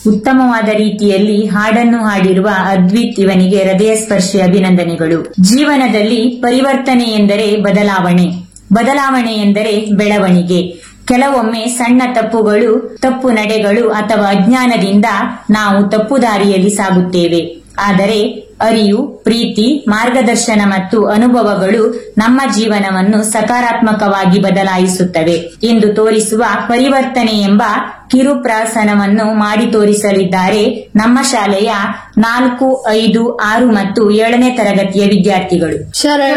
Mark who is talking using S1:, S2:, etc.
S1: ಉತ್ತಮವಾದ ರೀತಿಯಲ್ಲಿ ಹಾಡನ್ನು ಹಾಡಿರುವ ಅದ್ವಿತ್ ಇವನಿಗೆ ಹೃದಯ ಸ್ಪರ್ಶಿ ಅಭಿನಂದನೆಗಳು ಜೀವನದಲ್ಲಿ ಪರಿವರ್ತನೆ ಎಂದರೆ ಬದಲಾವಣೆ ಬದಲಾವಣೆ ಎಂದರೆ ಬೆಳವಣಿಗೆ ಕೆಲವೊಮ್ಮೆ ಸಣ್ಣ ತಪ್ಪುಗಳು ತಪ್ಪು ನಡೆಗಳು ಅಥವಾ ಅಜ್ಞಾನದಿಂದ ನಾವು ತಪ್ಪು ದಾರಿಯಲ್ಲಿ ಸಾಗುತ್ತೇವೆ ಆದರೆ ಅರಿವು ಪ್ರೀತಿ ಮಾರ್ಗದರ್ಶನ ಮತ್ತು ಅನುಭವಗಳು ನಮ್ಮ ಜೀವನವನ್ನು ಸಕಾರಾತ್ಮಕವಾಗಿ ಬದಲಾಯಿಸುತ್ತವೆ ಎಂದು ತೋರಿಸುವ ಪರಿವರ್ತನೆ ಎಂಬ ಕಿರುಪ್ರಾಸನವನ್ನು ಮಾಡಿ ತೋರಿಸಲಿದ್ದಾರೆ ನಮ್ಮ ಶಾಲೆಯ ನಾಲ್ಕು ಐದು ಆರು ಮತ್ತು ಏಳನೇ ತರಗತಿಯ ವಿದ್ಯಾರ್ಥಿಗಳು
S2: ಶರಣ